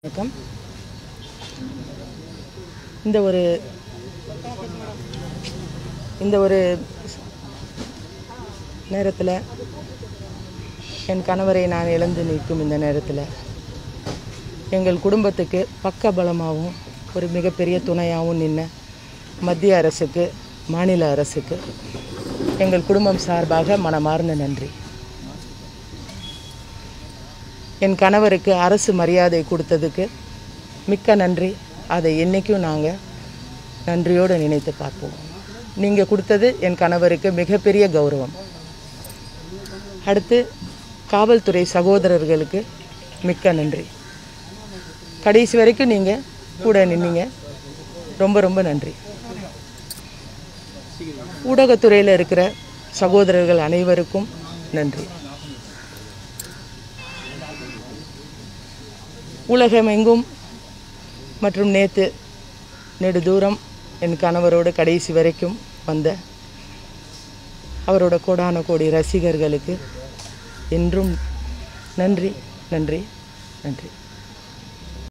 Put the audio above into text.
வணக்கம் இந்த ஒரு இந்த ஒரு நேரத்தில் என் கணவரை நான் இழந்து நிற்கும் இந்த நேரத்தில் எங்கள் குடும்பத்துக்கு பக்க பலமாகவும் ஒரு மிகப்பெரிய துணையாகவும் நின்ன மத்திய அரசுக்கு மாநில அரசுக்கு எங்கள் குடும்பம் சார்பாக மனமார்ந்த நன்றி என் கணவருக்கு அரசு மரியாதை கொடுத்ததுக்கு மிக்க நன்றி அதை என்றைக்கும் நாங்கள் நன்றியோடு நினைத்து பார்ப்போம் நீங்கள் கொடுத்தது என் கணவருக்கு மிகப்பெரிய கௌரவம் அடுத்து காவல்துறை சகோதரர்களுக்கு மிக்க நன்றி கடைசி வரைக்கும் நீங்கள் கூட நின்னீங்க ரொம்ப ரொம்ப நன்றி ஊடகத்துறையில் இருக்கிற சகோதரர்கள் அனைவருக்கும் நன்றி உலகமெங்கும் மற்றும் நேற்று நெடுதூரம் என் கணவரோடு கடைசி வரைக்கும் வந்த அவரோட கோடான கோடி ரசிகர்களுக்கு என்றும் நன்றி நன்றி நன்றி